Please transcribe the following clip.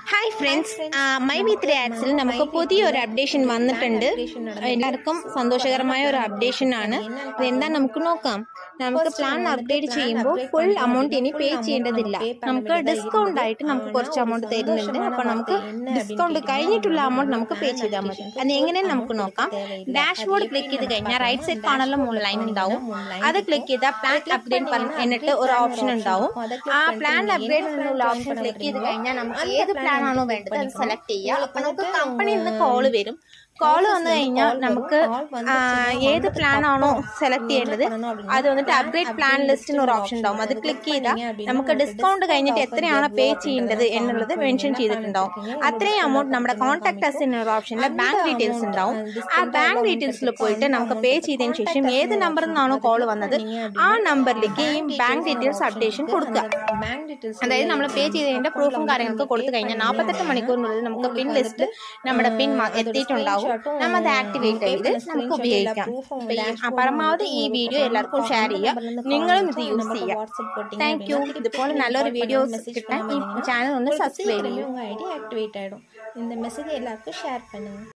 hi friends my V three ആഡ്സിൽ നമുക്ക് പുതിയൊരു അപ്ഡേഷൻ വന്നിട്ടുണ്ട് എല്ലാവർക്കും സന്തോഷകരമായ ഒരു അപ്ഡേഷൻ ആണ് ഇതെന്താ നമുക്ക് നോക്കാം നമുക്ക് പ്ലാൻ അപ്ഡേറ്റ് ചെയ്യുമ്പോൾ ഫുൾ എമൗണ്ട് ഇനി പേ ചെയ്യേണ്ടതില്ല നമുക്ക് ഡിസ്കൗണ്ട് ആയിട്ട് നമുക്ക് കുറച്ച് എമൗണ്ട് തരുന്നുണ്ട് അപ്പൊ നമുക്ക് ഡിസ്കൗണ്ട് കഴിഞ്ഞിട്ടുള്ള എമൗണ്ട് നമുക്ക് പേ ചെയ്താൽ മതി അത് എങ്ങനെ നമുക്ക് നോക്കാം ഡാഷ്ബോർഡ് ക്ലിക്ക് ചെയ്ത് കഴിഞ്ഞാൽ റൈറ്റ് സൈഡ് കാണാനുള്ള ലൈൻ ഉണ്ടാവും അത് ക്ലിക്ക് ചെയ്താൽ പ്ലാൻ അപ്ഡേറ്റ് എന്നിട്ട് ഒരു ഓപ്ഷൻ ഉണ്ടാവും ആ പ്ലാൻ അപ്ഗ്രേഡ് എന്നുള്ള ഓപ്ഷൻ ക്ലിക്ക് ചെയ്ത് കഴിഞ്ഞാൽ നമുക്ക് ഏത് പ്ലാൻ ആണോ വേണ്ടത് അത് സെലക്ട് ചെയ്യുക അപ്പൊ നമുക്ക് കമ്പനിയിൽ നിന്ന് കോള് വരും കോള് വന്നു കഴിഞ്ഞാൽ നമുക്ക് ആ, ഏത് പ്ലാൻ ആണോ സെലക്ട് ചെയ്യേണ്ടത് അത് വന്നിട്ട് അപ്ഗ്രേഡ് പ്ലാൻ ലിസ്റ്റിന് ഒരു ഓപ്ഷൻ ഉണ്ടാവും അത് ക്ലിക്ക് ചെയ്താൽ നമുക്ക് ഡിസ്കൗണ്ട് കഴിഞ്ഞിട്ട് എത്രയാണോ പേ ചെയ്യേണ്ടത് എന്നുള്ളത് മെൻഷൻ ചെയ്തിട്ടുണ്ടാവും അത്രയും എമൗണ്ട് നമ്മുടെ കോൺടാക്ട് അസ് എന്നൊരു ഓപ്ഷനിൽ ബാങ്ക് ഡീറ്റെയിൽസ് ഉണ്ടാവും ആ ബാങ്ക് ഡീറ്റെയിൽസിൽ പോയിട്ട് നമുക്ക് പേ ചെയ്തതിന് ശേഷം ഏത് നമ്പറിൽ നിന്നാണോ കോൾ വന്നത് ആ നമ്പറിലേക്ക് ഈ ബാങ്ക് ഡീറ്റെയിൽസ് അപ്ഡേഷൻ കൊടുക്കുക ബാങ്ക് ഡീറ്റെയിൽസ് അതായത് നമ്മൾ പേ ചെയ്തതിന്റെ പ്രൂഫും കാര്യങ്ങളൊക്കെ കൊടുത്തു കഴിഞ്ഞാൽ നാൽപ്പത്തെട്ട് മണിക്കൂറിനുള്ളിൽ നമുക്ക് പിൻ ലിസ്റ്റ് നമ്മുടെ പിൻ എത്തിയിട്ടുണ്ടാവും നമ്മൾ അത് ആക്ടിവേറ്റ് ചെയ്ത് നമുക്ക് ഉപയോഗിക്കാം അപ്പൊ ഈ- ആ, പരമാവധി ഈ വീഡിയോ എല്ലാവർക്കും ഷെയർ ചെയ്യാം നിങ്ങളും ഇത് യൂസ് ചെയ്യാം താങ്ക് യു ഇതുപോലെ നല്ലൊരു വീഡിയോസ് കിട്ടാൻ ഈ ചാനൽ ഒന്ന് സബ്സ്ക്രൈബ് ചെയ്യും உங்க ஐடி ஆக்டிவேட் ஆயிடும் இந்த மெசேஜ் எல்லாருக்கும் ஷேர் பண்ணுங்க